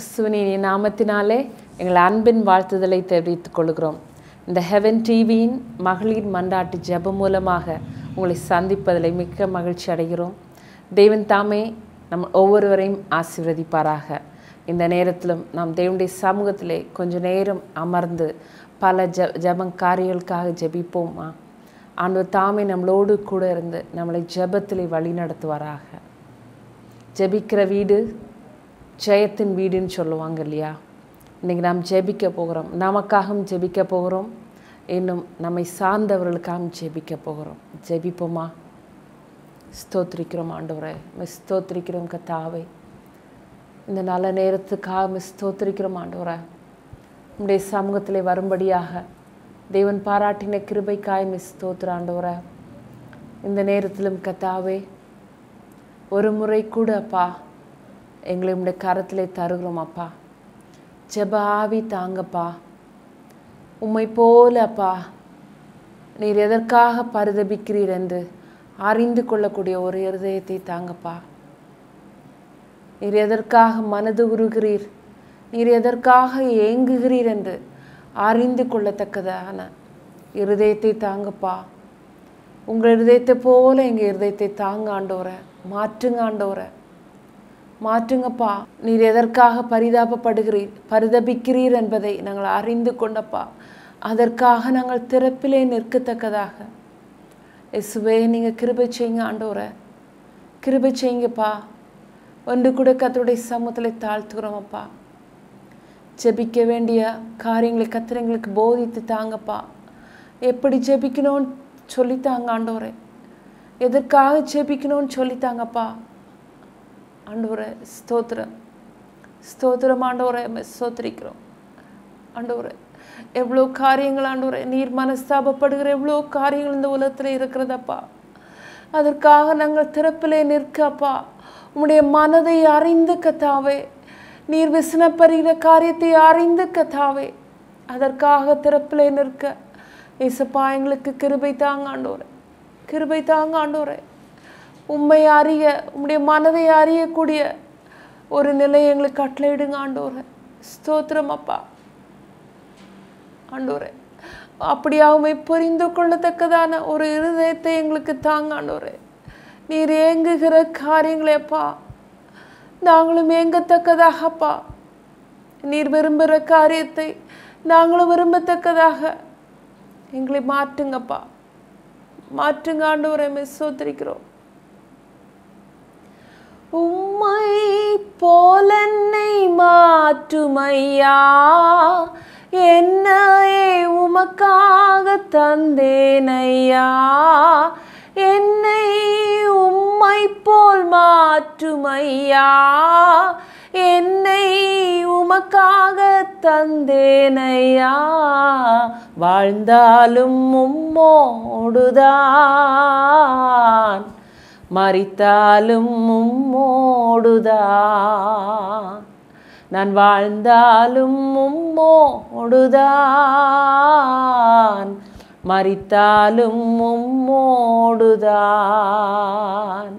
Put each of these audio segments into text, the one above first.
கிறிஸ்துவனின் நாமத்தினாலே எங்கள் அன்பின் வாழ்த்துதலை தெரிவித்துக் கொள்கிறோம் இந்த ஹெவன் டிவியின் மகளிர் மன்றாட்டு ஜெபம் மூலமாக உங்களை சந்திப்பதில் மிக்க மகிழ்ச்சி அடைகிறோம் தேவன் தாமே நம் ஒவ்வொருவரையும் ஆசீர்வதிப்பாராக இந்த நேரத்திலும் நாம் தேவனுடைய சமூகத்திலே கொஞ்ச நேரம் அமர்ந்து பல ஜ ஜபம் காரியங்களுக்காக ஜெபிப்போமா ஆண்டவர் தாமே நம்மளோடு கூட இருந்து நம்மளை ஜெபத்திலே வழி நடத்துவாராக ஜெபிக்கிற வீடு ஜெயத்தின் வீடுன்னு சொல்லுவாங்க இல்லையா இன்றைக்கி நாம் ஜெபிக்க போகிறோம் நமக்காகவும் ஜெபிக்க போகிறோம் இன்னும் நம்மை சார்ந்தவர்களுக்காகவும் ஜெபிக்க போகிறோம் ஜெபிப்போமா ஸ்தோத்திரிக்கிறோம் ஆண்டவரே மிஸ் ஸ்தோத்திரிக்கிறோம் கத்தாவை இந்த நல்ல நேரத்துக்காக மிஸ் ஸ்தோத்திரிக்கிறோம் ஆண்டவரே உம்முடைய சமூகத்திலே வரும்படியாக தேவன் பாராட்டின கிருபைக்காய் மிஸ் ஸ்தோத்திர ஆண்டவரே இந்த நேரத்திலும் கத்தாவே ஒரு முறை கூட அப்பா எங்களை உடைய கரத்திலே தருகிறோம் அப்பா ஜெப ஆவி தாங்கப்பா உம்மை போல அப்பா நீர் எதற்காக பரிதபிக்கிறீர் என்று அறிந்து கொள்ளக்கூடிய ஒரு இருதயத்தை தாங்கப்பா நீர் எதற்காக மனது உருகிறீர் நீர் எதற்காக ஏங்குகிறீர் என்று அறிந்து கொள்ளத்தக்கதான இருதயத்தை தாங்கப்பா உங்கள் இருதயத்தை போல எங்கள் இருதயத்தை தாங்க ஆண்டோர மாற்றுங்க ஆண்டோர மாற்றுங்கப்பா நீர் எதற்காக பரிதாபப்படுகிறீர் பரிதபிக்கிறீர் என்பதை நாங்கள் அறிந்து கொண்டப்பா அதற்காக நாங்கள் திறப்பிலே நிற்கத்தக்கதாக இசுவே நீங்கள் கிருபை செய்யுங்க ஆண்டோர கிருபை செய்யுங்கப்பா ஒன்று கூட கத்தருடைய சமூகத்தில் தாழ்த்துக்கிறோமப்பா ஜெபிக்க வேண்டிய காரியங்களை கத்திரங்களுக்கு போதித்து தாங்கப்பா எப்படி ஜெபிக்கணும்னு சொல்லித்தாங்க ஆண்டோரே எதற்காக ஜெபிக்கணும்னு சொல்லித்தாங்கப்பா ஆண்டவரே ஸ்தோத்திரம் ஸ்தோத்திரம் ஆண்டவரே ஸ்தோத்திரிக்கிறோம் ஆண்டவரே எவ்வளோ காரியங்கள் ஆண்டவரே நீர் மனஸ்தாபப்படுகிற எவ்வளோ காரியங்கள் இந்த உலகத்தில் இருக்கிறதப்பா அதற்காக நாங்கள் திறப்பிலே நிற்கப்பா உம்முடைய மனதை அறிந்து கத்தாவே நீர் விசனப்படுகிற காரியத்தை அறிந்து கத்தாவே அதற்காக திறப்பிலே நிற்க இசப்பா எங்களுக்கு கிருபை தாங்க ஆண்டோரே கிருபை தாங்க ஆண்டோரே உண்மை அறிய உம்முடைய மனதை அறியக்கூடிய ஒரு நிலை எங்களுக்கு கட்டளையிடுங்க ஆண்டோரே ஸ்தோத்திரம் அப்பா ஆண்டோரே அப்படியாகவே புரிந்து கொள்ளத்தக்கதான ஒரு இருதயத்தை எங்களுக்கு தாங்க ஆண்டோரே நீர் ஏங்குகிற காரியங்களேப்பா நாங்களும் ஏங்கத்தக்கதாகப்பா நீர் விரும்புகிற காரியத்தை நாங்களும் விரும்பத்தக்கதாக எங்களை மாற்றுங்கப்பா மாற்றுங்க ஆண்டவரை மெஸ்ஸோத்திரிக்கிறோம் உம்மை போலன்னை மாற்றுமையா என்னையே உமக்காக தந்தேனையா என்னை உம்மை போல் மாற்றுமையா என்னை உமக்காக தந்தேனையா வாழ்ந்தாலும் உம்மோடுதான் மறித்தாலும் உம்மோடுதான் நான் வாழ்ந்தாலும் உம்மோடுதான் மறித்தாலும் உம்மோடுதான்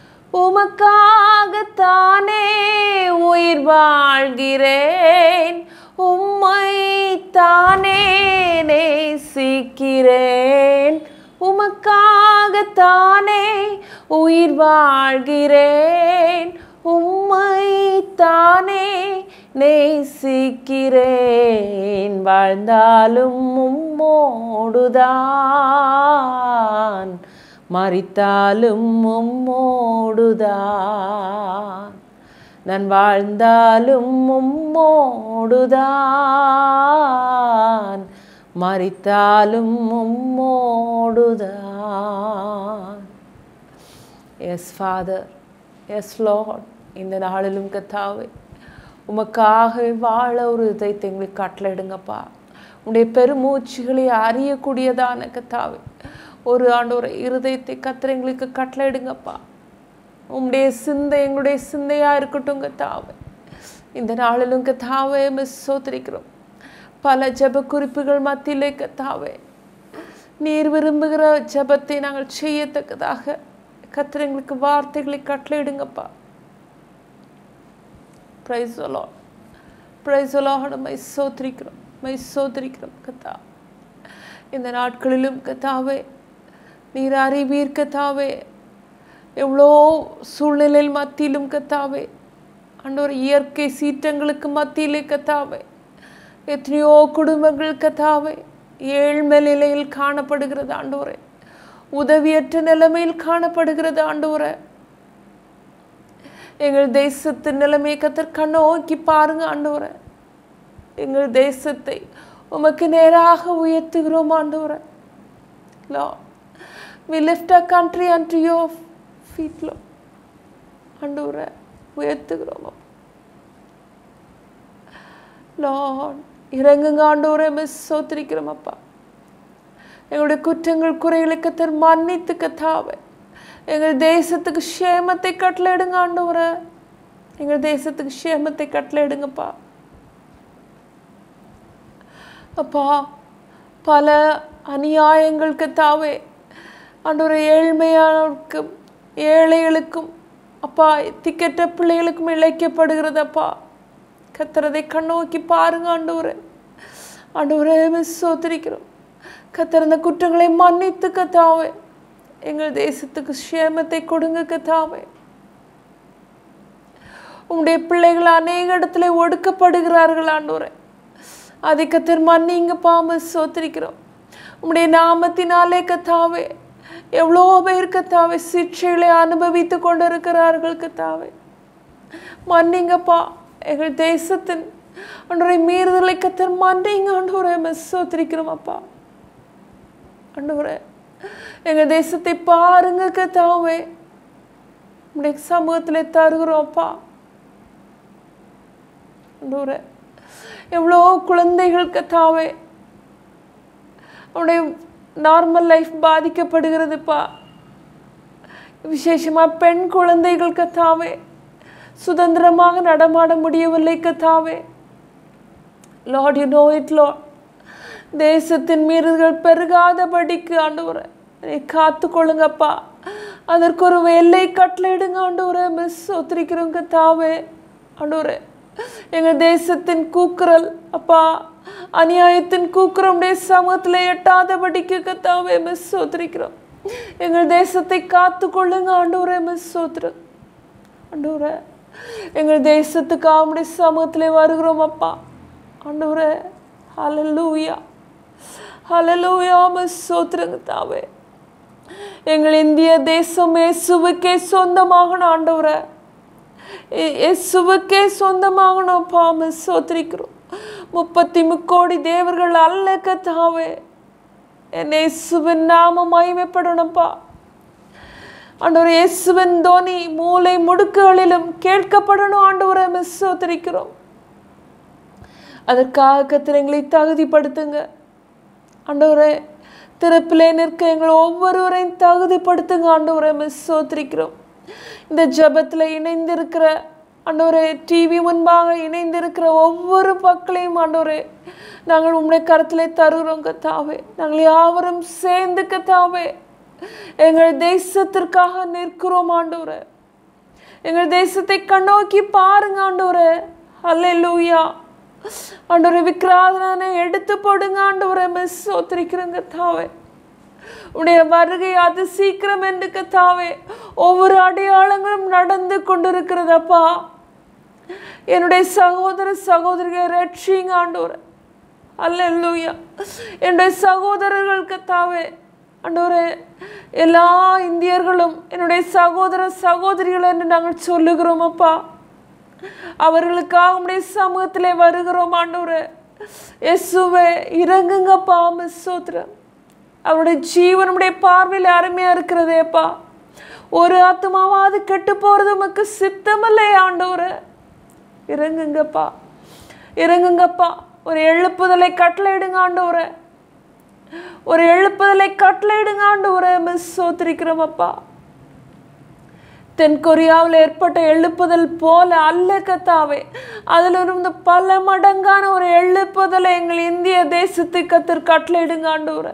உமக்காகத்தானே உயிர் வாழ்கிறேன் உம்மை தானே நேசிக்கிறேன் உமக்காகத்தானே உயிர் வாழ்கிறேன் உம்மை தானே நேசிக்கிறேன் வாழ்ந்தாலும் உம்மோடுதான் மறித்தாலும் உம்மோடுதான் நான் வாழ்ந்தாலும் உம்மோடுதான் மறித்தாலும் உம்மோடுதான் எஸ் ஃபாதர் எஸ் லார்ட் இந்த நாளிலும் கத்தாவே உமக்காகவே வாழ ஒரு இதயத்தை எங்களுக்கு கட்டளையிடுங்கப்பா உடைய பெருமூச்சுகளை அறியக்கூடியதான கத்தாவே ஒரு ஆண்டோர இருதயத்தை கத்திர எங்களுக்கு கட்டளையிடுங்கப்பா உம்முடைய சிந்தை எங்களுடைய சிந்தையாக இருக்கட்டும் கத்தாவே இந்த நாளிலும் கத்தாவே மிஸ் சோத்திரிக்கிறோம் பல ஜப குறிப்புகள் மத்தியிலே கத்தாவே நீர் விரும்புகிற ஜபத்தை நாங்கள் செய்யத்தக்கதாக கத்திர எங்களுக்கு வார்த்தைகளை கட்டளையிடுங்கப்பா ப்ரைஸ் லார்ட் பிரைசலாக மை சோத்திரிக்கிறோம் மை சோத்திரிக்கிறோம் கத்தா இந்த நாட்களிலும் கத்தாவே நீர் அறிவீர் கத்தாவே எவ்வளோ சூழ்நிலையில் மத்தியிலும் கத்தாவே ஆண்டவர் இயற்கை சீற்றங்களுக்கு மத்தியிலே கத்தாவே எத்தனையோ குடும்பங்கள் கத்தாவே ஏழ்மை நிலையில் காணப்படுகிறது ஆண்டவரே உதவியற்ற நிலைமையில் காணப்படுகிறது ஆண்டவரே எங்கள் தேசத்தின் நிலைமையை கத்தர் கண்ணோக்கி பாருங்க ஆண்டவரே எங்கள் தேசத்தை உமக்கு நேராக உயர்த்துகிறோம் ஆண்டவரே lord we lift a country and your ஃபீட்லோ ஆண்டவரே உயர்த்துகிறோம் அப்பா. லார்ட் இறங்குங்க ஆண்டவரே மிஸ் சோத்திரிக்கிறோம் அப்பா எங்களுடைய குற்றங்கள் குறைகளை கத்தர் மன்னித்து கத்தாவே எங்கள் தேசத்துக்கு க்ஷேமத்தை கட்டளையிடுங்க ஆண்டவரே எங்கள் தேசத்துக்கு க்ஷேமத்தை கட்டளையிடுங்கப்பா அப்பா பல அநியாயங்கள் கத்தாவே ஆண்டவரே ஏழ்மையானவருக்கும் ஏழைகளுக்கும் அப்பா திக்கெட்ட பிள்ளைகளுக்கும் இழைக்கப்படுகிறதப்பா கத்துறதை கண்ணோக்கி பாருங்க ஆண்டவரே ஆண்டவரே மிஸ் சோத்திரிக்கிறோம் கத்தர் அந்த குற்றங்களை மன்னித்து கத்தாவே எங்கள் தேசத்துக்கு சேமத்தை கொடுங்க கத்தாவே உம்முடைய பிள்ளைகள் அநேக இடத்துல ஒடுக்கப்படுகிறார்கள் ஆண்டவரே அதை கத்தர் மன்னிங்க பாம சோத்திரிக்கிறோம் உம்முடைய நாமத்தினாலே கத்தாவே எவ்வளோ பேர் கத்தாவே சிற்றைகளை அனுபவித்து கொண்டிருக்கிறார்கள் கத்தாவே மன்னிங்கப்பா எங்கள் தேசத்தின் அன்றைய மீறுதலை கத்தர் மன்னிங்க ஆண்டவரே மிஸ் சோத்திரிக்கிறோம் அப்பா ஆண்டவரே எங்கள் தேசத்தை பாருங்க கத்தாவே உடைய சமூகத்தில் தருகிறோம் அப்பா ஆண்டவரே எவ்வளோ குழந்தைகள் கத்தாவே அவனுடைய நார்மல் லைஃப் பாதிக்கப்படுகிறதுப்பா விசேஷமா பெண் குழந்தைகள் கத்தாவே சுதந்திரமாக நடமாட முடியவில்லை கத்தாவே lord you know it lord தேசத்தின் மீறுதல்கள் பெருகாதபடிக்கு ஆண்டவரை நீ காத்து கொள்ளுங்கப்பா அதற்கு ஒரு எல்லை கட்டளையிடுங்க ஆண்டவரே மிஸ் ஒத்திரிக்கிறோம் கத்தாவே ஆண்டவரே எங்க தேசத்தின் கூக்குரல் அப்பா அநியாயத்தின் கூக்குரமுடைய சமூகத்தில் எட்டாதபடிக்கு கத்தாவே மிஸ் சோத்திரிக்கிறோம் எங்கள் தேசத்தை காத்து கொள்ளுங்க ஆண்டவரே மிஸ் சோத்திரம் ஆண்டவரே எங்கள் தேசத்துக்கு ஆமுடைய சமூகத்தில் வருகிறோம் அப்பா ஆண்டவரே ஹalleluya ஹalleluya மிஸ் சோத்திரங்க தாவே எங்கள் இந்திய தேசம் இயேசுவுக்கே சொந்தமாகணும் ஆண்டவரே இ- இயேசுவுக்கே சொந்தமாகணும் பாம சோத்திரிக்கிறோம் முப்பத்தி முக்கோடி தேவர்கள் அல்ல கத்தாவே என் இயேசுவின் நாமம் மகிமைப்படணும்ப்பா ஆண்டவர் இயேசுவின் தோனி மூளை முடுக்குகளிலும் கேட்கப்படணும் ஆண்டவரை மிஸ் சோத்திரிக்கிறோம் அதற்காக கத்திர எங்களை தகுதிப்படுத்துங்க ஆண்டவரே திறப்பிலே நிற்க எங்களை ஒவ்வொருவரையும் தகுதிப்படுத்துங்க ஆண்டவரை மிஸ் சோத்திரிக்கிறோம் இந்த ஜெபத்தில் இணைந்திருக்கிற ஆண்டவரே டிவி முன்பாக இணைந்திருக்கிற ஒவ்வொரு மக்களையும் ஆண்டவரே நாங்கள் உம்முடைய கருத்திலே தருகிறோம் கத்தாவே நாங்கள் யாவரும் சேர்ந்து கத்தாவே எங்கள் தேசத்திற்காக நிற்கிறோம் ஆண்டவரே எங்கள் தேசத்தை கண்ணோக்கி பாருங்க ஆண்டவரே அல்லேலூயா ஆண்டவரே விக்ராதனை எடுத்து போடுங்க ஆண்டவரே மிஸ் ஒத்திரிக்கிறோங்க தாவே உடைய வருகை அது சீக்கிரம் என்று கத்தாவே ஒவ்வொரு அடையாளங்களும் நடந்து கொண்டிருக்கிறதப்பா என்னுடைய சகோதர சகோதரிகளை ரட்சிங்க ஆண்டவரே அல்லேலூயா என்னுடைய சகோதரர்கள் கத்தாவே ஆண்டவரே எல்லா இந்தியர்களும் என்னுடைய சகோதர சகோதரிகள் என்று நாங்கள் சொல்லுகிறோம் அப்பா அவர்களுக்காக உடைய சமூகத்திலே வருகிறோம் ஆண்டவரே இயேசுவே இறங்குங்கப்பா மிஸ் சோத்திரம் அவருடைய ஜீவன் உடைய பார்வையில் அருமையா இருக்கிறதேப்பா ஒரு ஆத்மாவாவது கெட்டு போறது உமக்கு சித்தமில்லை ஆண்டவரே இறங்குங்கப்பா இறங்குங்கப்பா ஒரு எழுப்புதலை கட்டளையிடுங்க ஆண்டவரே ஒரு எழுப்புதலை கட்டளையிடுங்க ஆண்டவரே மிஸ் சோத்திரிக்கிறோம் அப்பா தென் கொரியாவில் ஏற்பட்ட எழுப்புதல் போல அல்ல கத்தாவே அதில் இருந்து பல மடங்கான ஒரு எழுப்புதலை எங்கள் இந்திய தேசத்துக்கு கத்தர் கட்டளையிடுங்க ஆண்டவரே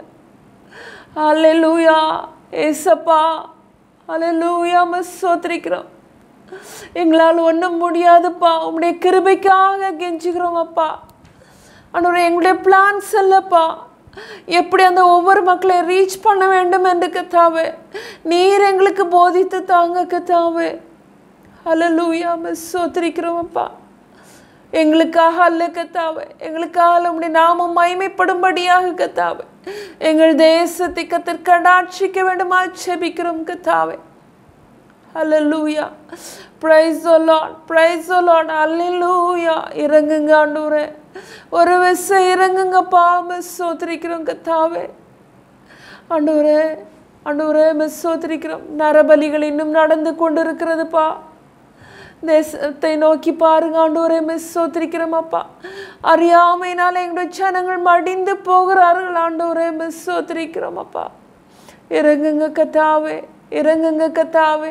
அல்லேலூயா ஏசப்பா அல்லேலூயா மிஸ் சோத்திரிக்கிறோம் எங்களால் ஒன்றும் முடியாதுப்பா உம்முடைய கிருபைக்காக கெஞ்சுகிறோம் அப்பா ஆண்டவரே எங்களுடைய பிளான்ஸ் இல்லப்பா எப்படி அந்த ஒவ்வொரு மக்களை ரீச் பண்ண வேண்டும் என்று கத்தாவே நீர் எங்களுக்கு போதித்து தாங்க கத்தாவே ஹalleluya மிஸ் சோத்திரிக்கிறோம் அப்பா எங்களுக்காக அல்ல கத்தாவே எங்களுக்காக உம்முடைய நாமம் மகிமைப்படும்படியாக கத்தாவே எங்கள் தேசத்தை கத்தர் கடாட்சிக்க வேண்டுமா செபிக்கிறோம் கத்தாவே ஹalleluya praise the lord praise the lord hallelujah இறங்குங்க ஆண்டவரே ஒரு விசை இறங்குங்கப்பா மிஸ் சோத்திரிக்கிறோம் கத்தாவே ஆண்டவரே ஆண்டவரே மிஸ் சோத்திரிக்கிறோம் நரபலிகள் இன்னும் நடந்து கொண்டு இருக்கிறதுப்பா தேசத்தை நோக்கி பாருங்க ஆண்டவரே மிஸ் சோத்திரிக்கிறோம் அப்பா அறியாமையினால எங்களுடைய ஜனங்கள் மடிந்து போகிறார்கள் ஆண்டவரே மிஸ் சோத்திரிக்கிறோம் அப்பா இறங்குங்க கத்தாவே இறங்குங்க கத்தாவே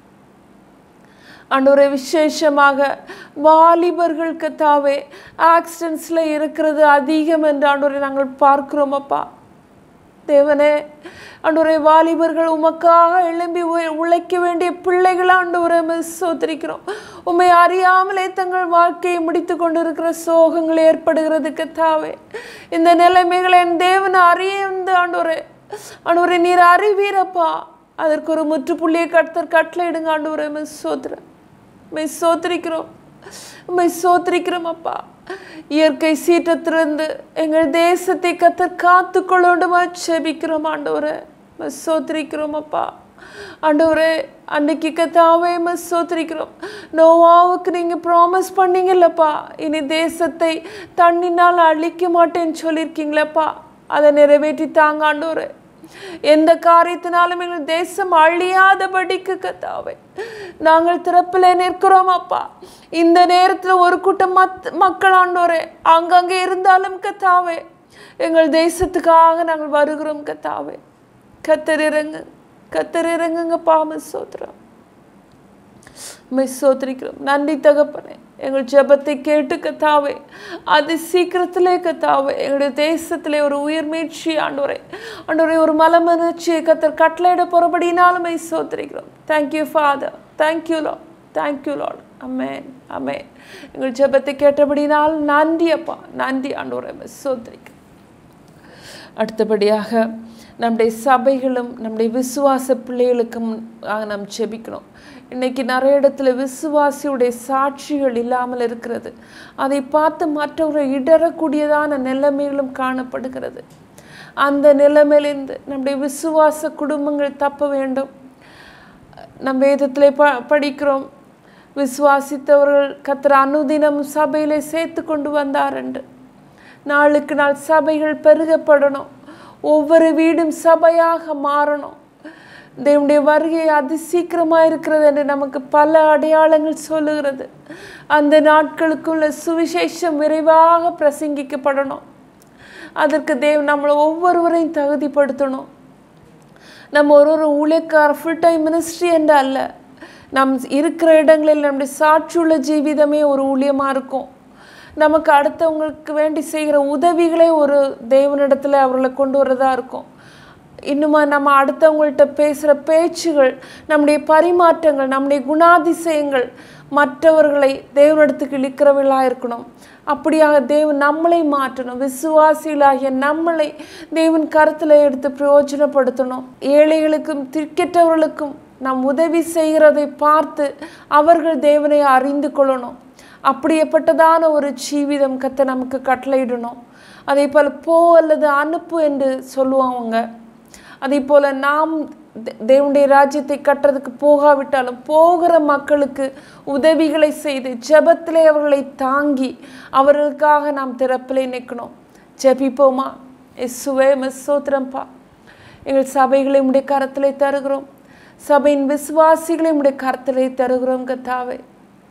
ஆண்டவரே விசேஷமாக வாலிபர்கள் கத்தாவே ஆக்சிடென்ட்ஸில் இருக்கிறது அதிகம் என்று ஆண்டவரை நாங்கள் பார்க்கிறோம் அப்பா தேவனே ஆண்டவரே வாலிபர்கள் உமக்காக எழும்பி உ- உழைக்க வேண்டிய பிள்ளைகள் ஆண்டவரை மிஸ் சோத்திரிக்கிறோம் உம்மை அறியாமலே தங்கள் வாழ்க்கையை முடித்து கொண்டிருக்கிற சோகங்கள் ஏற்படுகிறது கத்தாவே இந்த நிலைமைகளை என் தேவன் அறியந்து ஆண்டவரே ஆண்டவரே நீர் அறிவீரப்பா அதற்கு ஒரு முற்றுப்புள்ளியை கர்த்தர் கட்டளையிடுங்க ஆண்டவரே மிஸ் சோத்திர மிஸ் சோத்திரிக்கிறோம் உம்மை சோத்திரிக்கிறோம் அப்பா இயற்கை சீற்றத்திலிருந்து எங்கள் தேசத்தை கத்தர் காத்து கொள்ளோண்டுமா செபிக்கிறோம் ஆண்டவரே உம்மை சோத்திரிக்கிறோம் அப்பா ஆண்டவரே அன்னைக்கு கத்தாவே உம்மை சோத்திரிக்கிறோம் நோவாவுக்கு நீங்கள் ப்ராமிஸ் பண்ணீங்கல்லப்பா இனி தேசத்தை தண்ணினால் அழிக்க மாட்டேன்னு சொல்லியிருக்கீங்களப்பா அதை நிறைவேற்றி தாங்க ஆண்டவரே எந்த காரியத்தினாலும் எங்கள் தேசம் அழியாதபடிக்கு கத்தாவே நாங்கள் திறப்பில் நிற்கிறோம் அப்பா இந்த நேரத்தில் ஒரு கூட்டம் மத் மக்கள் ஆண்டோரே அங்கங்கே இருந்தாலும் கத்தாவே எங்கள் தேசத்துக்காக நாங்கள் வருகிறோம் கத்தாவே கத்தர் இறங்கு கத்தர் இறங்குங்க பாம சோத்திரம் மிஸ் சோத்திரிக்கிறோம் நன்றி தகப்பனே எங்கள் ஜெபத்தை கேட்டு கத்தாவே அது சீக்கிரத்திலே கத்தாவே எங்களுடைய தேசத்திலே ஒரு உயிர் மீட்சி ஆண்டவரே ஆண்டவரே ஒரு மலமலர்ச்சியை கத்தர் கட்டளையிட போகிறபடினாலும் மை சோத்திரிக்கிறோம் thank you father thank you lord thank you lord amen amen எங்கள் ஜெபத்தை கேட்டபடினால் நன்றி அப்பா நன்றி ஆண்டவரே மிஸ் சோத்திரிக்கிறோம் அடுத்தபடியாக நம்முடைய சபைகளும் நம்முடைய விசுவாச பிள்ளைகளுக்கும் ஆக நாம் செபிக்கணும் இன்னைக்கு நிறைய இடத்துல விசுவாசியுடைய சாட்சிகள் இல்லாமல் இருக்கிறது அதை பார்த்து மற்றவர்கள் இடரக்கூடியதான நிலைமைகளும் காணப்படுகிறது அந்த நிலைமையிலிருந்து நம்முடைய விசுவாச குடும்பங்கள் தப்ப வேண்டும் நம் வேதத்திலே ப படிக்கிறோம் விசுவாசித்தவர்கள் கத்திர அனுதினம் சபையிலே சேர்த்து கொண்டு வந்தார் என்று நாளுக்கு நாள் சபைகள் பெருகப்படணும் ஒவ்வொரு வீடும் சபையாக மாறணும் தேவனுடைய வருகை அதி சீக்கிரமாக இருக்கிறது என்று நமக்கு பல அடையாளங்கள் சொல்லுகிறது அந்த நாட்களுக்குள்ள சுவிசேஷம் விரைவாக பிரசங்கிக்கப்படணும் அதற்கு தேவ் நம்மளை ஒவ்வொருவரையும் தகுதிப்படுத்தணும் நம்ம ஒரு ஒரு ஊழியக்கார ஃபுல் டைம் மினிஸ்ட்ரி என்று அல்ல நம் இருக்கிற இடங்களில் நம்முடைய சாட்சியுள்ள ஜீவிதமே ஒரு ஊழியமாக இருக்கும் நமக்கு அடுத்தவங்களுக்கு வேண்டி செய்கிற உதவிகளே ஒரு தேவனிடத்தில் அவர்களை கொண்டு வரதா இருக்கும் இன்னுமா நம்ம அடுத்தவங்கள்ட்ட பேசுகிற பேச்சுகள் நம்முடைய பரிமாற்றங்கள் நம்முடைய குணாதிசயங்கள் மற்றவர்களை தேவனிடத்துக்கு இழுக்கிறவர்களாக இருக்கணும் அப்படியாக தேவன் நம்மளை மாற்றணும் விசுவாசிகளாகிய நம்மளை தேவன் கருத்தில் எடுத்து பிரயோஜனப்படுத்தணும் ஏழைகளுக்கும் திக்கற்றவர்களுக்கும் நாம் உதவி செய்கிறதை பார்த்து அவர்கள் தேவனை அறிந்து கொள்ளணும் அப்படியேப்பட்டதான ஒரு ஜீவிதம் கத்த நமக்கு கட்டளையிடணும் அதே போல் போ அல்லது அனுப்பு என்று சொல்லுவாங்க அதே போல் நாம் தே- தேவனுடைய ராஜ்யத்தை கட்டுறதுக்கு போகாவிட்டாலும் போகிற மக்களுக்கு உதவிகளை செய்து ஜெபத்திலே அவர்களை தாங்கி அவர்களுக்காக நாம் திறப்பிலே நிற்கணும் ஜெபிப்போமா இசுவே மிஸ்ஸோத்திரம்பா எங்கள் சபைகளை உடைய கரத்திலே தருகிறோம் சபையின் விசுவாசிகளை உடைய கரத்திலே தருகிறோம் கத்தாவே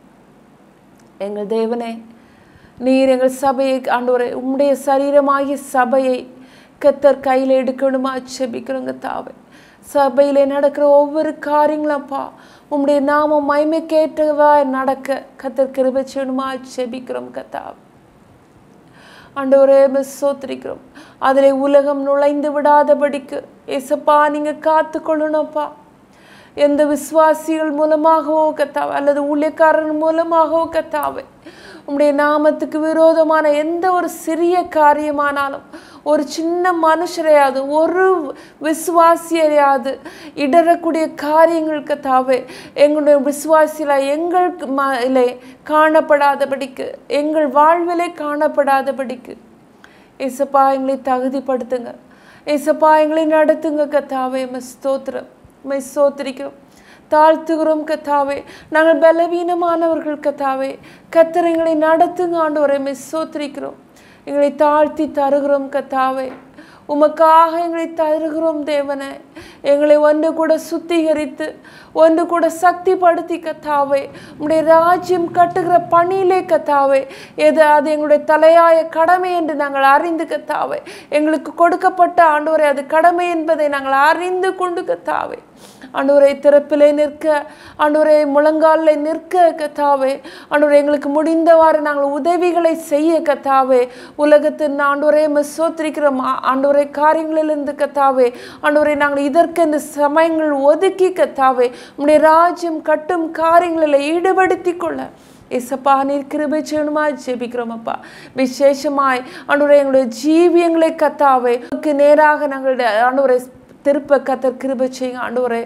எங்கள் தேவனே நீர் எங்கள் சபையை ஆண்டவரே உம்முடைய சரீரமாகிய சபையை கத்தர் கையில் எடுக்கணுமா செபிக்கிறோங்க தாவே சபையிலே நடக்கிற ஒவ்வொரு காரியங்களப்பா உம்முடைய நாமம் மகிமைக்கேற்றவா நடக்க கத்தர் கிருபை செய்யணுமா செபிக்கிறோம் கத்தாவே ஆண்டவரே மிஸ் சோத்திரிக்கிறோம் அதிலே உலகம் நுழைந்து விடாதபடிக்கு ஏசப்பா நீங்கள் காத்து கொள்ளணும்ப்பா எந்த விசுவாசிகள் மூலமாகவோ கத்தாவே அல்லது ஊழியக்காரர் மூலமாகவோ கத்தாவே உம்முடைய நாமத்துக்கு விரோதமான எந்த ஒரு சிறிய காரியமானாலும் ஒரு சின்ன மனுஷரையாவது ஒரு விசுவாசியரையாவது இடரக்கூடிய காரியங்களுக்கு தாவே எங்களுடைய விசுவாசியில எங்களுக்கு மயிலே காணப்படாதபடிக்கு எங்கள் வாழ்விலே காணப்படாதபடிக்கு ஏசப்பா எங்களை தகுதிப்படுத்துங்க ஏசப்பா எங்களை நடத்துங்க கத்தாவே மெ ஸ்தோத்திரம் மெய் ஸ்தோத்திரிக்கிறோம் தாழ்த்துகிறோம் கத்தாவே நாங்கள் பலவீனமானவர்கள் கத்தாவே கத்தர் எங்களை நடத்துங்க ஆண்டவரை மெய் ஸ்தோத்திரிக்கிறோம் எங்களை தாழ்த்தி தருகிறோம் கத்தாவே உமக்காக எங்களை தருகிறோம் தேவனே எங்களை ஒன்று கூட சுத்திகரித்து ஒன்று கூட சக்திப்படுத்தி கத்தாவே உம்முடைய ராஜ்யம் கட்டுகிற பணியிலே கத்தாவே எது அது எங்களுடைய தலையாய கடமை என்று நாங்கள் அறிந்து கத்தாவே எங்களுக்கு கொடுக்கப்பட்ட ஆண்டவரை அது கடமை என்பதை நாங்கள் அறிந்து கொண்டு கத்தாவே ஆண்டவரை திறப்பிலே நிற்க ஆண்டவரை முழங்காலில் நிற்க கத்தாவே ஆண்டவரை எங்களுக்கு முடிந்தவாறு நாங்கள் உதவிகளை செய்ய கத்தாவே உலகத்தின் ஆண்டவரை சோத்திரிக்கிறோம் ஆண்டவரை காரியங்களிலிருந்து கத்தாவே ஆண்டவரை நாங்கள் இதற்கென்று சமயங்கள் ஒதுக்கி கத்தாவே உம்முடைய ராஜ்யம் கட்டும் காரியங்களில் ஈடுபடுத்தி கொள்ள ஏசப்பா நீர் கிருபை செய்யணுமா ஜெபிக்கிறோம் அப்பா விசேஷமாய் ஆண்டவரை எங்களுடைய ஜீவியங்களை கத்தாவே உமக்கு நேராக நாங்களுடைய ஆண்டவரை திருப்ப கத்தர் கிருபை செய்யுங்க ஆண்டவரே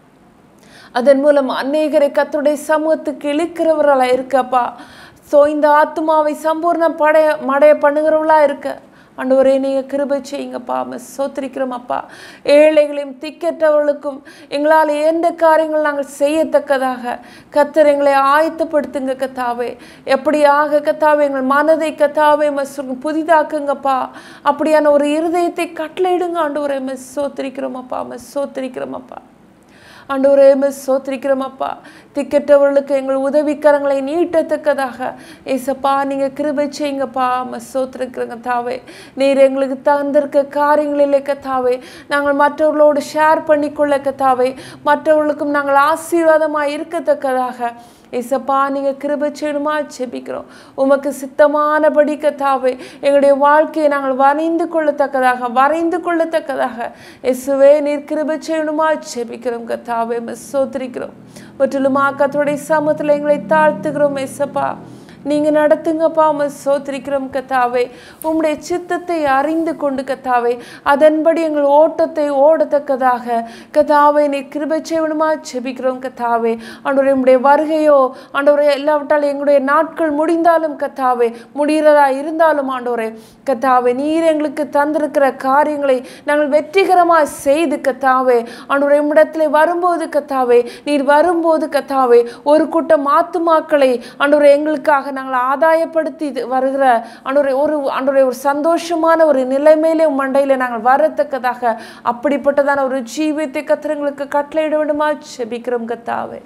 அதன் மூலம் அநேகரை கத்தருடைய சமூகத்துக்கு இழுக்கிறவர்களா இருக்கப்பா ஸோ இந்த ஆத்மாவை சம்பூர்ண படைய மடைய பண்ணுகிறவளா இருக்க ஆண்டவரே நீங்கள் கிருபை செய்யுங்கப்பா மிஸ் சோத்திரிக்கிறோம் அப்பா ஏழைகளையும் திக்கற்றவர்களுக்கும் எங்களால் எந்த காரியங்கள் நாங்கள் செய்யத்தக்கதாக கத்தர் எங்களை ஆயத்தப்படுத்துங்க கத்தாவே எப்படியாக கத்தாவே எங்கள் மனதை கத்தாவே மிஸ் புதிதாக்குங்கப்பா அப்படியான ஒரு இருதயத்தை கட்டளையிடுங்க ஆண்டவரே மிஸ் சோத்திரிக்கிறோம் அப்பா மிஸ் சோத்திரிக்கிறோம் அப்பா ஆண்டவரே மிஸ் சோத்திரிக்கிறோம் அப்பா திக்கெட்டவர்களுக்கு எங்கள் உதவிக்கரங்களை நீட்டத்தக்கதாக ஏசப்பா நீங்கள் கிருபை செய்யுங்கப்பா மிஸ் சோத்திருக்கிறங்க தாவே நீர் எங்களுக்கு தந்திருக்க காரியங்களிலே கத்தாவே நாங்கள் மற்றவர்களோடு ஷேர் பண்ணிக்கொள்ள கத்தாவே மற்றவர்களுக்கும் நாங்கள் ஆசீர்வாதமாக இருக்கத்தக்கதாக ஏசப்பா நீங்கள் கிருபை செய்யணுமா செபிக்கிறோம் உமக்கு சித்தமானபடி கத்தாவே எங்களுடைய வாழ்க்கையை நாங்கள் வரைந்து கொள்ளத்தக்கதாக வரைந்து கொள்ளத்தக்கதாக இயேசுவே நீர் கிருபை செய்யணுமா செபிக்கிறோம் கத்தாவே சோத்திரிக்கிறோம் முற்றிலுமா கத்தோடைய சமத்தில் எங்களை தாழ்த்துகிறோம் ஏசப்பா நீங்கள் நடத்துங்கப்பா உமை சோத்திரிக்கிறோம் கத்தாவே உம்முடைய சித்தத்தை அறிந்து கொண்டு கத்தாவே அதன்படி எங்கள் ஓட்டத்தை ஓடத்தக்கதாக கத்தாவை நீ கிருபை செய்வனுமா செபிக்கிறோம் கத்தாவே ஆண்டவரே உம்முடைய வருகையோ ஆண்டவரே எல்லாவற்றால் எங்களுடைய நாட்கள் முடிந்தாலும் கத்தாவே முடிகிறதா இருந்தாலும் ஆண்டவரே கத்தாவே நீர் எங்களுக்கு தந்திருக்கிற காரியங்களை நாங்கள் வெற்றிகரமாக செய்து கத்தாவே ஆண்டவரே உம்மிடத்தில் வரும்போது கத்தாவே நீர் வரும்போது கத்தாவே ஒரு கூட்டம் ஆத்துமாக்களை ஆண்டவரே எங்களுக்காக நாங்கள் ஆதாயப்படுத்தி இது வருகிற ஆண்டவரே ஒரு ஆண்டவரே ஒரு சந்தோஷமான ஒரு நிலைமையிலே உம் மண்டையில் நாங்கள் வரத்தக்கதாக அப்படிப்பட்டதான ஒரு ஜீவியத்தை கத்திரங்களுக்கு கட்டளையிட வேண்டுமா செபிக்கிறோம் கத்தாவே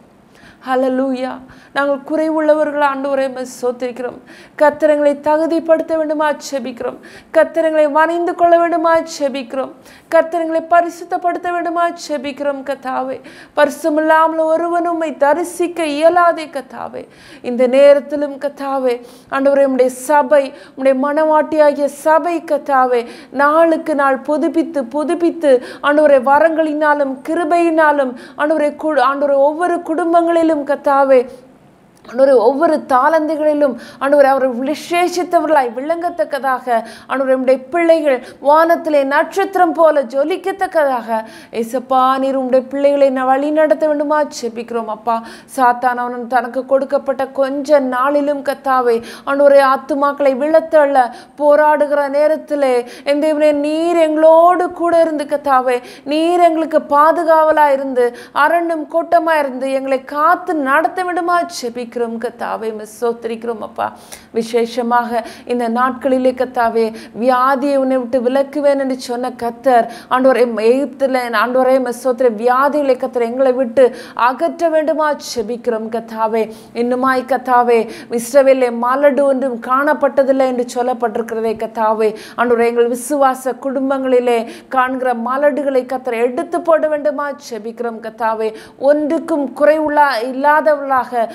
ஹலலூயா நாங்கள் குறைவுள்ளவர்கள் ஆண்டவரை சோத்திருக்கிறோம் கத்திரங்களை தகுதிப்படுத்த வேண்டுமா செபிக்கிறோம் கத்திரங்களை வரைந்து கொள்ள வேண்டுமா செபிக்கிறோம் கத்திரங்களை பரிசுத்தப்படுத்த வேண்டுமா செபிக்கிறோம் கத்தாவே பரிசுமில்லாமல் ஒருவன் உம்மை தரிசிக்க இயலாதே கத்தாவே இந்த நேரத்திலும் கத்தாவே ஆண்டவரே உம்முடைய சபை உம்முடைய மனவாட்டியாகிய சபை கத்தாவே நாளுக்கு நாள் புதுப்பித்து புதுப்பித்து ஆண்டவரை வரங்களினாலும் கிருபையினாலும் ஆண்டவரை கு ஆண்டவரை ஒவ்வொரு குடும்பங்களிலும் கத்தாவே ஆண்டவரே ஒவ்வொரு தாளந்துகளிலும் ஆண்டவரே அவர் விசேஷித்தவர்களாய் விளங்கத்தக்கதாக ஆண்டவரே உம்முடைய பிள்ளைகள் வானத்திலே நட்சத்திரம் போல ஜொலிக்கத்தக்கதாக ஏசப்பா நீர் உம்முடைய பிள்ளைகளை நான் வழி நடத்த வேண்டுமா செபிக்கிறோம் அப்பா சாத்தான் அவன் தனக்கு கொடுக்கப்பட்ட கொஞ்ச நாளிலும் கத்தாவே ஆண்டவரே ஆத்துமாக்களை விழத்தள்ள போராடுகிற நேரத்திலே என் தேவனே நீர் எங்களோடு கூட இருந்து கத்தாவே நீர் எங்களுக்கு பாதுகாவலா இருந்து அரண்டும் கூட்டமா இருந்து எங்களை காத்து நடத்த வேண்டுமா செபிக்கிறோம் கத்தாவே மிஸ் சோத்திரிக்கிறோம் அப்பா விசேஷமாக இந்த நாட்களிலே கத்தாவே வியாதியை உன்னை விட்டு விலக்குவேன் என்று சொன்ன கத்தர் ஆண்டவரை எகிப்தில் ஆண்டவரே மிஸ் சோத்திர வியாதிகளை கத்தர் எங்களை விட்டு அகற்ற வேண்டுமா செபிக்கிறோம் கத்தாவே இன்னுமாய் கத்தாவே இஸ்ரவேலே மலடு ஒன்றும் காணப்பட்டதில்லை என்று சொல்லப்பட்டிருக்கிறதே கத்தாவே ஆண்டவரே எங்கள் விசுவாச குடும்பங்களிலே காண்கிற மலடுகளை கத்தர் எடுத்து போட வேண்டுமா செபிக்கிறோம் கத்தாவே ஒன்றுக்கும் குறைவுள்ளா இல்லாதவர்களாக எங்களுடைய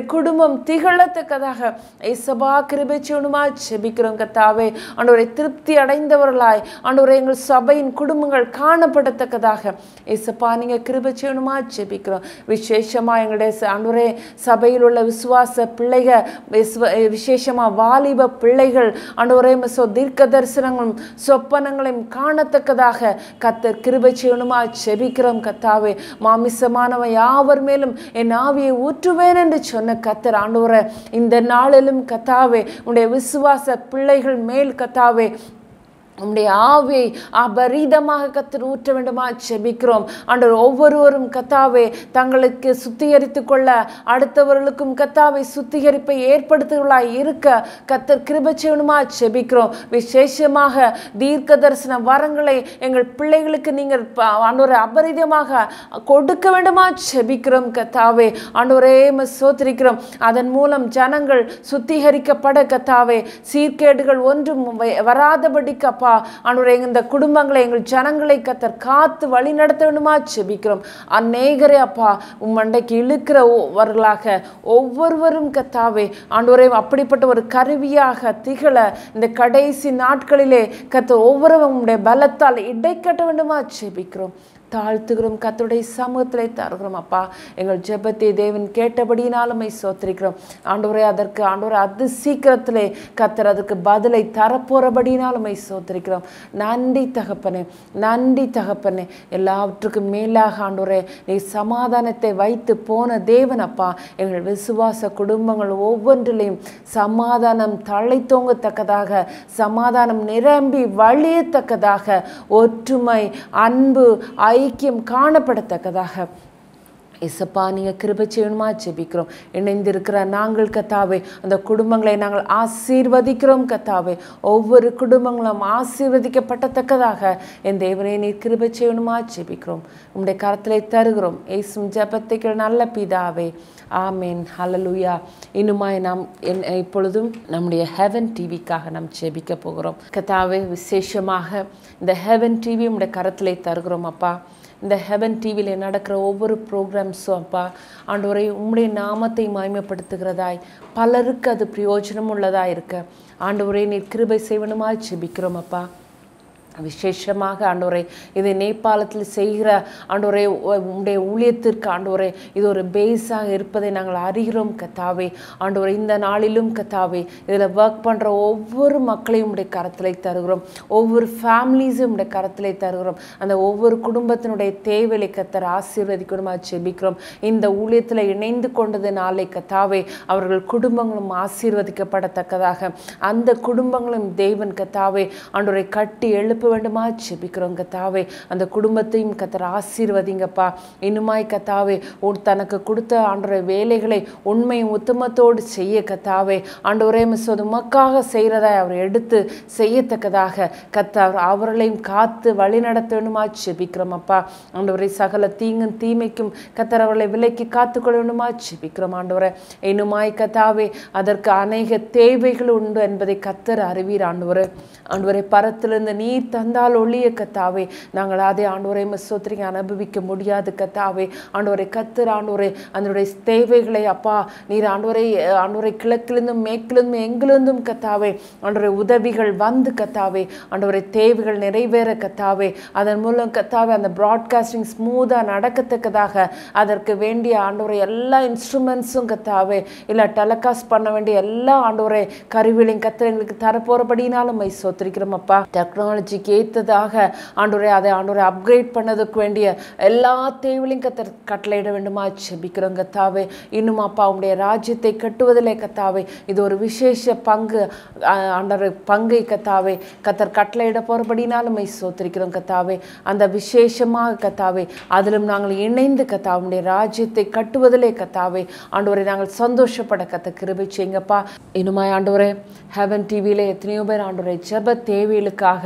குடும்பம் திகழத்தக்கதாக ஏசபா கிருபை செய்யணுமா செபிக்கிறோம் கத்தாவே ஆண்டவரை திருப்தி அடைந்தவர்களாய் ஆண்டவரை எங்கள் சபையின் குடும்பங்கள் காணப்படத்தக்கதாக ஏசப்பா நீங்க கிருபை செய்யணுமா ஜெபிக்கிறோம் விசேஷமா எங்களுடைய ச- ஆண்டவரே சபையில் உள்ள விசுவாச பிள்ளைக விசுவ- விசேஷமா வாலிப பிள்ளைகள் ஆண்டவரே சோ தீர்க்க தரிசனங்களும் சொப்பனங்களையும் காணத்தக்கதாக கத்தர் கிருபை செய்யணுமா ஜெபிக்கிறோம் கத்தாவே மாமிசமானவன் யாவர் மேலும் என் ஆவியை ஊற்றுவேன் என்று சொன்ன கத்தர் ஆண்டவரே இந்த நாளிலும் கத்தாவே உடைய விசுவாச பிள்ளைகள் மேல் கத்தாவே உம்முடைய ஆவியை அபரீதமாக கத்தர் ஊற்ற வேண்டுமா செபிக்கிறோம் ஆண்டவர் ஒவ்வொருவரும் கத்தாவே தங்களுக்கு சுத்திகரித்து கொள்ள அடுத்தவர்களுக்கும் கத்தாவை சுத்திகரிப்பை ஏற்படுத்துவர்களாய் இருக்க கத்தர் கிருபை செய்யணுமா செபிக்கிறோம் விசேஷமாக தீர்க்க தரிசன வரங்களை எங்கள் பிள்ளைகளுக்கு நீங்கள் ப- ஆண்டவரை அபரிதமாக கொடுக்க வேண்டுமா செபிக்கிறோம் கத்தாவே ஆண்டவரே உம்மை சோத்திரிக்கிறோம் அதன் மூலம் ஜனங்கள் சுத்திகரிக்கப்பட கத்தாவே சீர்கேடுகள் ஒன்றும் வ- வராதபடிக்கு அப்பா ஆண்டவரே இந்த குடும்பங்களை எங்கள் ஜனங்களை கத்தர் காத்து வழி நடத்த வேண்டுமா செபிக்கிறோம் அநேகரே அப்பா உம்மண்டைக்கு இழுக்கிறவர்களாக ஒவ்வொருவரும் கத்தாவே ஆண்டவரே அப்படிப்பட்ட ஒரு கருவியாக திகழ இந்த கடைசி நாட்களிலே கத்த ஒவ்வொருவரும் உம்முடைய பலத்தால் இடைக்கட்ட வேண்டுமா செபிக்கிறோம் தாழ்த்துகிறோம் கத்தருடைய சமூகத்திலே தருகிறோம் அப்பா எங்கள் ஜெபத்தை தேவன் கேட்டபடியினாலுமே சோத்திரிக்கிறோம் ஆண்டவரே அதற்கு ஆண்டவரே அது சீக்கிரத்திலே கத்தர் அதற்கு பதிலை தரப்போறபடியினாலுமே சோத்திரிக்கிறோம் நன்றி தகப்பனே நன்றி தகப்பனே எல்லாவற்றுக்கும் மேலாக ஆண்டவரே நீ சமாதானத்தை வைத்து போன தேவன் அப்பா எங்கள் விசுவாச குடும்பங்கள் ஒவ்வொன்றிலையும் சமாதானம் தழைத்தோங்கத்தக்கதாக சமாதானம் நிரம்பி வழியத்தக்கதாக ஒற்றுமை அன்பு ஐக்கியம் காணப்படத்தக்கதாக இசப்பா நீங்கள் கிருபை செய்யணுமா ஜெபிக்கிறோம் இணைந்திருக்கிற நாங்கள் கத்தாவே அந்த குடும்பங்களை நாங்கள் ஆசீர்வதிக்கிறோம் கத்தாவே ஒவ்வொரு குடும்பங்களும் ஆசீர்வதிக்கப்படத்தக்கதாக என் தேவனே நீர் கிருபை செய்யணுமா ஜெபிக்கிறோம் உம்முடைய கரத்திலே தருகிறோம் ஏசும் ஜெபத்தைக்கு நல்ல பிதாவே ஆமேன் ஹalleluya இன்னுமாய் நாம் என் இப்பொழுதும் நம்முடைய ஹெவன் டிவிக்காக நாம் ஜெபிக்க போகிறோம் கத்தாவே விசேஷமாக இந்த ஹெவன் டிவி உம்முடைய கரத்திலே தருகிறோம் அப்பா இந்த ஹெவன் டிவியில் நடக்கிற ஒவ்வொரு ப்ரோக்ராம்ஸும் அப்பா ஆண்டவரை உம்முடைய நாமத்தை மாய்மைப்படுத்துகிறதாய் பலருக்கு அது பிரயோஜனம் உள்ளதாக இருக்க ஆண்டவரே நீர் கிருபை செய்வனுமா ஜெபிக்கிறோம் அப்பா விசேஷமாக ஆண்டவரே இதை நேபாளத்தில் செய்கிற ஆண்டவரே உ- உம்முடைய ஊழியத்திற்கு ஆண்டவரே இது ஒரு பேஸாக இருப்பதை நாங்கள் அறிகிறோம் கத்தாவே ஆண்டவரே இந்த நாளிலும் கத்தாவே இதில் ஒர்க் பண்ணுற ஒவ்வொரு மக்களையும் உம்முடைய கரத்திலே தருகிறோம் ஒவ்வொரு ஃபேமிலிஸும் உம்முடைய கரத்திலே தருகிறோம் அந்த ஒவ்வொரு குடும்பத்தினுடைய தேவையை கத்தர் ஆசீர்வதிக்கணுமா ஜெபிக்கிறோம் இந்த ஊழியத்தில் இணைந்து கொண்டது நாளை கத்தாவே அவர்கள் குடும்பங்களும் ஆசீர்வதிக்கப்படத்தக்கதாக அந்த குடும்பங்களும் தேவன் கத்தாவே ஆண்டவரை கட்டி எழுப்ப வேண்டுமா ஜெபிக்கிறோம் கத்தாவே அந்த குடும்பத்தையும் கத்தர் ஆசீர்வதிங்கப்பா இன்னுமாய் கத்தாவே உன் தனக்கு கொடுத்த ஆண்டவரை வேலைகளை உண்மையும் உத்தமத்தோடு செய்ய கத்தாவே ஆண்டவரே சொதுமக்காக செய்கிறதை அவர் எடுத்து செய்யத்தக்கதாக கத்தார் அவர்களையும் காத்து வழி நடத்த வேண்டுமா ஜெபிக்கிறோம் அப்பா ஆண்டவரை சகல தீங்கும் தீமைக்கும் கத்தர் அவர்களை விலைக்கு காத்துக்கொள்ள வேண்டுமா ஜெபிக்கிறோம் ஆண்டவரை இன்னுமாய் கத்தாவே அதற்கு அநேக தேவைகள் உண்டு என்பதை கத்தர் அறிவீர் ஆண்டவரே ஆண்டவரை பரத்திலிருந்து நீர் தந்தால் ஒளிய கத்தாவே நாங்கள் அதை ஆண்டவரை சோத்திரிங்க அனுபவிக்க முடியாது கத்தாவே ஆண்டவரை கத்தர் ஆண்டவரை அதனுடைய தேவைகளை அப்பா நீர் ஆண்டவரை ஆண்டவரை கிழக்கிலிருந்தும் மேற்கிலிருந்தும் எங்கிலிருந்தும் கத்தாவே ஆண்டவரை உதவிகள் வந்து கத்தாவே ஆண்டவரை தேவைகள் நிறைவேற கத்தாவே அதன் மூலம் கத்தாவே அந்த ப்ராட்காஸ்டிங் ஸ்மூத்தாக நடக்கத்தக்கதாக அதற்கு வேண்டிய ஆண்டவரை எல்லா இன்ஸ்ட்ருமெண்ட்ஸும் கத்தாவே இல்லை டெலகாஸ்ட் பண்ண வேண்டிய எல்லா ஆண்டவரை கருவிகளையும் கத்தர் எங்களுக்கு தரப்போறபடினாலும் மை சோத்திரிக்கிறோம் அப்பா டெக்னாலஜிக்கு ஏற்றதாக ஆண்டவரை அதை ஆண்டவரை அப்கிரேட் பண்ணதுக்கு வேண்டிய எல்லா தேவைகளையும் கத்தர் கட்டளையிட வேண்டுமா ஜெபிக்கிறோம் கத்தாவே இன்னும் அப்பா உங்களுடைய ராஜ்யத்தை கட்டுவதிலே கத்தாவே இது ஒரு விசேஷ பங்கு ஆ- ஆண்டவர் பங்கை கத்தாவே கத்தர் கட்டளையிட போறபடினாலும் மை சோத்திரிக்கிறோம் கத்தாவே அந்த விசேஷமாக கத்தாவே அதிலும் நாங்கள் இணைந்து கத்தா உங்களுடைய ராஜ்யத்தை கட்டுவதிலே கத்தாவே ஆண்டவரை நாங்கள் சந்தோஷப்பட கத்த கிருபை செய்யுங்கப்பா இன்னுமாய் ஆண்டவரே ஹெவன் டிவியில எத்தனையோ பேர் ஆண்டவரை ஜெப தேவைகளுக்காக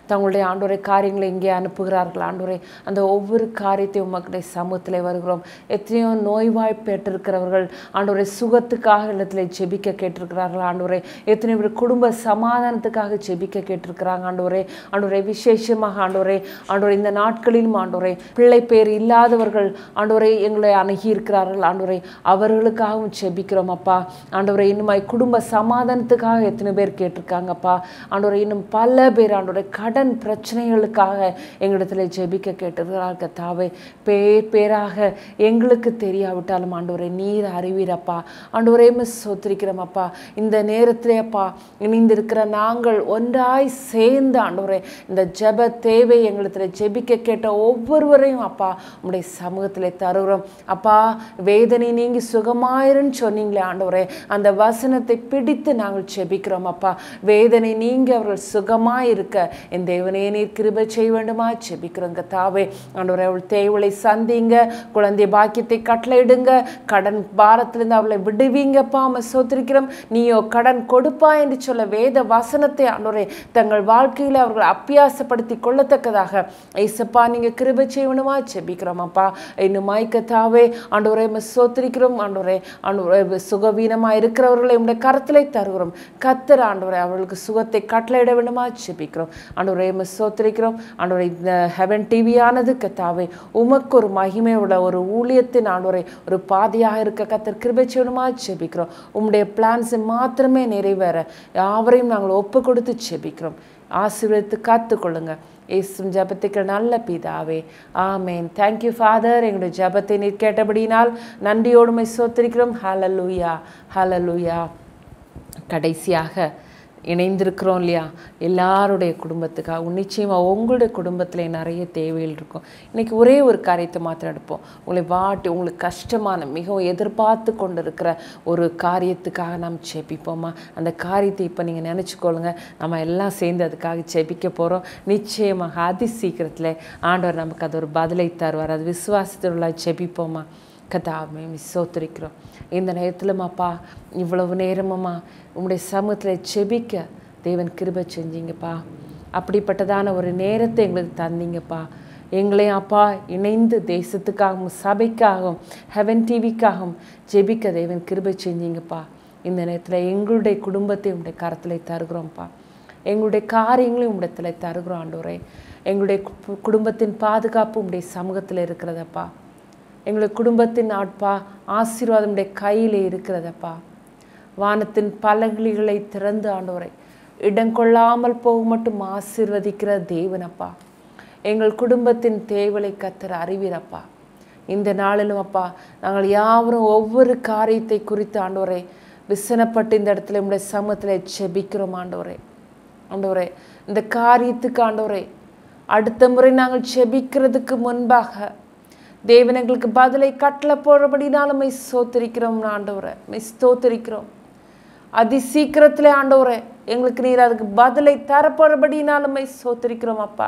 தங்களுடைய ஆண்டோரை காரியங்களை இங்கே அனுப்புகிறார்கள் ஆண்டோரை அந்த ஒவ்வொரு காரியத்தையும் உமக்குடைய சமூகத்தில் வருகிறோம் எத்தனையோ நோய்வாய்ப்பட்டிருக்கிறவர்கள் ஆண்டோரை சுகத்துக்காக இடத்துல ஜெபிக்க கேட்டிருக்கிறார்கள் ஆண்டோரை எத்தனை பேர் குடும்ப சமாதானத்துக்காக ஜெபிக்க கேட்டிருக்கிறாங்க ஆண்டோரே ஆண்டோரை விசேஷமாக ஆண்டோரே ஆண்டோரை இந்த நாட்களிலும் ஆண்டோரை பிள்ளை பேர் இல்லாதவர்கள் ஆண்டோரை எங்களை அணுகி இருக்கிறார்கள் ஆண்டோரை அவர்களுக்காகவும் ஜெபிக்கிறோம் அப்பா ஆண்டவரை இன்னுமாய் குடும்ப சமாதானத்துக்காக எத்தனை பேர் கேட்டிருக்காங்கப்பா ஆண்டவரை இன்னும் பல பேர் ஆண்டோரை கடன் பிரச்சனைகளுக்காக எங்களிடத்துல ஜெபிக்க கேட்டிருக்கிறார் கத்தாவே பேர் பேராக எங்களுக்கு தெரியாவிட்டாலும் ஆண்டவரை நீர் அறிவீரப்பா ஆண்டவரே மிஸ் சோத்திரிக்கிறோம் அப்பா இந்த நேரத்திலே அப்பா இணைந்திருக்கிற நாங்கள் ஒன்றாய் சேர்ந்து ஆண்டவரே இந்த ஜெப தேவை எங்களிடத்துல ஜெபிக்க கேட்ட ஒவ்வொருவரையும் அப்பா உங்களுடைய சமூகத்தில் தருகிறோம் அப்பா வேதனை நீங்கி சுகமாயிருன்னு சொன்னீங்களே ஆண்டவரே அந்த வசனத்தை பிடித்து நாங்கள் ஜெபிக்கிறோம் அப்பா வேதனை நீங்கி அவர்கள் சுகமாய் இருக்க என் தேவனே நீர் கிருபை செய்ய வேண்டுமா ஜெபிக்கிறோங்க தாவே ஆண்டவரே அவள் தேவளை சந்திங்க குழந்தை பாக்கியத்தை கட்டளையிடுங்க கடன் பாரத்திலிருந்து அவளை விடுவீங்கப்பா நம்ம சோத்திருக்கிறோம் நீயோ கடன் கொடுப்பா என்று சொல்ல வேத வசனத்தை ஆண்டவரே தங்கள் வாழ்க்கையில் அவர்கள் அப்பியாசப்படுத்தி கொள்ளத்தக்கதாக ஐசப்பா நீங்க கிருபை செய்யணுமா ஜெபிக்கிறோம் அப்பா இன்னும் மாய்க்கத்தாவே ஆண்டவரே உம்மை சோத்திரிக்கிறோம் ஆண்டவரே ஆண்டவரே சுகவீனமா இருக்கிறவர்களை உடைய கரத்திலே தருகிறோம் கத்தர் ஆண்டவரே அவர்களுக்கு சுகத்தை கட்டளையிட வேண்டுமா ஜெபிக்கிறோம் ஆண்டவரே உம்மை சோத்திரிக்கிறோம் ஆண்டவரே இந்த ஹெவன் டிவியானது கத்தாவே உமக்கு ஒரு மகிமையோட ஒரு ஊழியத்தின் ஆண்டவரே ஒரு பாதையாக இருக்க கத்தர் கிருபை செய்யணுமா ஜெபிக்கிறோம் உம்முடைய பிளான்ஸ் மாத்திரமே நிறைவேற யாவரையும் நாங்கள் ஒப்பு கொடுத்து ஜெபிக்கிறோம் ஆசீர்வதித்து காத்துக்கொள்ளுங்க இயேசுவின் ஜெபத்துக்கு நல்ல பிதாவே ஆமேன் தேங்க்யூ ஃபாதர் எங்களுடைய ஜெபத்தை நீர் கேட்டபடியினால் நன்றியோடுமை சோத்திருக்கிறோம் ஹalleluya ஹalleluya கடைசியாக இணைந்திருக்கிறோம் இல்லையா எல்லாருடைய குடும்பத்துக்காக நிச்சயமாக உங்களுடைய குடும்பத்தில் நிறைய தேவைகள் இருக்கும் இன்னைக்கு ஒரே ஒரு காரியத்தை மாத்திரம் எடுப்போம் உங்களை வாட்டி உங்களுக்கு கஷ்டமான மிகவும் எதிர்பார்த்து கொண்டு இருக்கிற ஒரு காரியத்துக்காக நாம் ஜெபிப்போமா அந்த காரியத்தை இப்போ நீங்கள் நினச்சிக்கொள்ளுங்க நம்ம எல்லாம் சேர்ந்து அதுக்காக ஜெபிக்க போகிறோம் நிச்சயமாக அதி சீக்கிரத்தில் ஆண்டவர் நமக்கு அது ஒரு பதிலை தருவார் அது விசுவாசத்தில் ஜெபிப்போமா கதாமே சோத்திரிக்கிறோம் இந்த நேரத்திலும் அப்பா இவ்வளவு நேரமம்மா உங்களுடைய சமூகத்தில் செபிக்க தேவன் கிருபை செஞ்சீங்கப்பா அப்படிப்பட்டதான ஒரு நேரத்தை எங்களுக்கு தந்தீங்கப்பா எங்களையும் அப்பா இணைந்து தேசத்துக்காகவும் சபைக்காகவும் ஹெவன் டிவிக்காகவும் ஜெபிக்க தேவன் கிருபை செஞ்சீங்கப்பா இந்த நேரத்தில் எங்களுடைய குடும்பத்தை உங்களுடைய கரத்தில் தருகிறோம்ப்பா எங்களுடைய காரியங்களையும் உம்மிடத்தில் தருகிறோம் ஆண்டவரே எங்களுடைய கு- குடும்பத்தின் பாதுகாப்பு உங்களுடைய சமூகத்தில் இருக்கிறதப்பா எங்களுடைய குடும்பத்தின் ஆட்பா ஆசீர்வாதம் உடைய கையில் இருக்கிறதப்பா வானத்தின் பலகிளிகளை திறந்து ஆண்டவரை இடம் கொள்ளாமல் போக மட்டும் ஆசீர்வதிக்கிற தேவனப்பா எங்கள் குடும்பத்தின் தேவலை கத்தர் அறிவீரப்பா இந்த நாளிலும் அப்பா நாங்கள் யாவரும் ஒவ்வொரு காரியத்தை குறித்து ஆண்டவரே விசனப்பட்டு இந்த இடத்துல உங்களுடைய சமூகத்தில் செபிக்கிறோம் ஆண்டவரே ஆண்டவரே இந்த காரியத்துக்கு ஆண்டவரே அடுத்த முறை நாங்கள் செபிக்கிறதுக்கு முன்பாக தேவன் எங்களுக்கு பதிலை கட்டளை போடுறபடினாலும் மை சோத்திரிக்கிறோம் ஆண்டவரை மை ஸ்தோத்திரிக்கிறோம் அதி சீக்கிரத்திலே ஆண்டவரே எங்களுக்கு நீர் அதுக்கு பதிலை தரப்போறபடினாலும் மை சோத்திரிக்கிறோம் அப்பா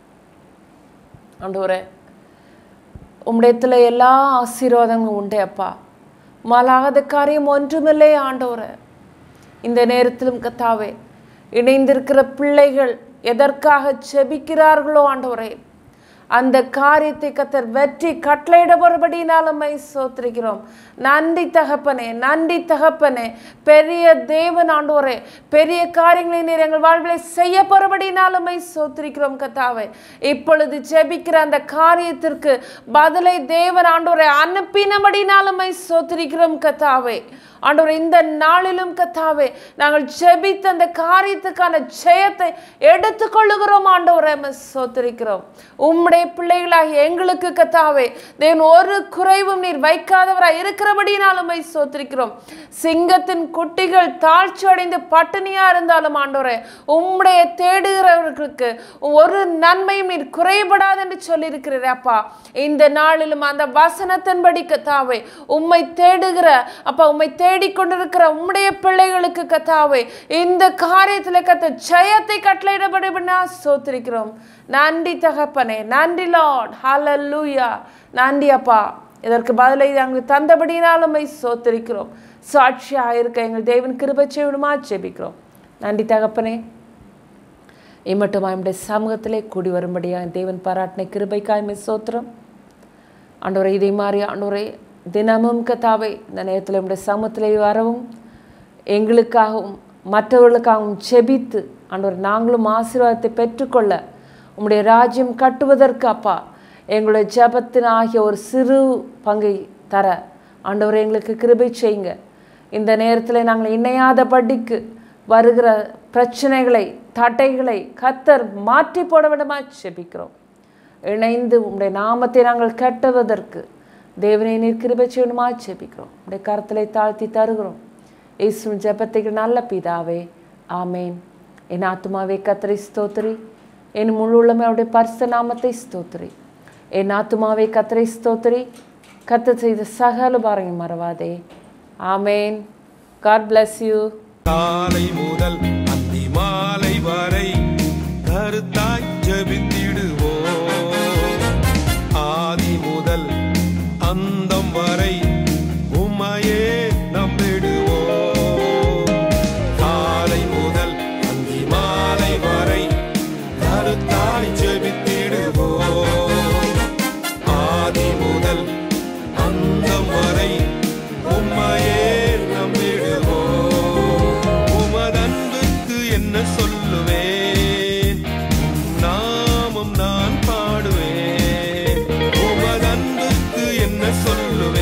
ஆண்டவரே உம்மிடத்துல எல்லா ஆசீர்வாதங்களும் உண்டே அப்பா மாலாகாத காரியம் ஒன்றுமில்லை ஆண்டவரே இந்த நேரத்திலும் கத்தாவே இணைந்திருக்கிற பிள்ளைகள் எதற்காக செபிக்கிறார்களோ ஆண்டவரே அந்த காரியத்தை கத்தர் வெற்றி கட்டளையிட போறபடினாலுமே சோத்திரிக்கிறோம் நன்றி தகப்பனே நன்றி தகப்பனே பெரிய தேவன் ஆண்டவரே பெரிய காரியங்களை நீர் எங்கள் வாழ்விலை செய்ய போறபடினாலுமே சோத்திரிக்கிறோம் கத்தாவே இப்பொழுது ஜெபிக்கிற அந்த காரியத்திற்கு பதிலை தேவன் ஆண்டவரை அனுப்பினபடினாலுமே சோத்திரிக்கிறோம் கத்தாவே ஆண்டவரே இந்த நாளிலும் கத்தாவே நாங்கள் ஜெபித்த அந்த காரியத்துக்கான ஜெயத்தை எடுத்துக்கொள்ளுகிறோம் ஆண்டவரே உம்மை சோத்திரிக்கிறோம் உம்முடைய பிள்ளைகளாகிய எங்களுக்கு கத்தாவே தேவன் ஒரு குறைவும் நீர் வைக்காதவராய் இருக்கிறபடினாலும் உம்மை சோத்திரிக்கிறோம் சிங்கத்தின் குட்டிகள் தாழ்ச்சி அடைந்து பட்டினியா இருந்தாலும் ஆண்டவரே உம்முடைய தேடுகிறவர்களுக்கு ஒரு நன்மையும் நீர் குறைபடாது என்று சொல்லியிருக்கிறீர் அப்பா இந்த நாளிலும் அந்த வசனத்தின்படி கத்தாவே உம்மை தேடுகிற அப்பா உம்மை தேடிக்கொண்டிருக்கிற உம்முடைய பிள்ளைகளுக்கு கத்தாவே இந்த காரியத்தில் கத்த ஜெயத்தை கட்டளையிடப்படா சோத்திருக்கிறோம் நன்றி தகப்பனே நன்றி லார்ட் ஹalleluya நன்றி அப்பா இதற்கு பதிலை நாங்கள் தந்தபடினாலுமே சோத்திருக்கிறோம் சாட்சியாக இருக்க எங்கள் தேவன் கிருபை செய்யணுமா ஜெபிக்கிறோம் நன்றி தகப்பனே இம்மட்டுமா நம்முடைய சமூகத்திலே கூடி வரும்படியாக தேவன் பாராட்டின கிருபைக்காய்மை சோத்திரம் ஆண்டவரை இதே மாதிரி ஆண்டவரை தினமும் கத்தாவை இந்த நேரத்தில் நம்முடைய சமூகத்திலே வரவும் எங்களுக்காகவும் மற்றவர்களுக்காகவும் செபித்து ஆண்டவர் நாங்களும் ஆசீர்வாதத்தை பெற்றுக்கொள்ள உம்முடைய ராஜ்யம் கட்டுவதற்கு அப்பா எங்களுடைய ஜெபத்தின் ஆகிய ஒரு சிறு பங்கை தர ஆண்டவர் எங்களுக்கு கிருபை செய்யுங்க இந்த நேரத்தில் நாங்கள் இணையாத படிக்கு வருகிற பிரச்சனைகளை தட்டைகளை கத்தர் மாற்றி போட விடமா செபிக்கிறோம் இணைந்து உம்முடைய நாமத்தை நாங்கள் கட்டுவதற்கு தேவனை நீர் கிருபை செய்யணுமா செபிக்கிறோம் உடைய கரத்திலே தாழ்த்தி தருகிறோம் இயேசுவின் ஜெபத்துக்கு நல்ல பிதாவே ஆமேன் என் ஆத்துமாவே கத்தரை ஸ்தோத்திரி என் முழு உள்ளமே அவருடைய பரிசு நாமத்தை ஸ்தோத்திரி என் ஆத்துமாவே கத்தரை ஸ்தோத்திரி கத்த செய்த சகல பாருங்க மறவாதே ஆமேன் காட் bless யூ காலை முதல் அந்தி மாலை வரை கருத்தாய் ஜெபித்திடுவோம் ஆதி முதல் அந்தம் வரை உம்மையே நம்பிடுவோம் காலை முதல் அந்தி மாலை வரை கருத்தாய் ஜெபித்திடுவோம் ஆதி முதல் அந்தம் வரை உம்மையே நம்பிடுவோம் உமதன்புக்கு என்ன சொல்லுவேன் நாமம் நான் பாடுவேன் உமதன்புக்கு என்ன சொல்லுவேன்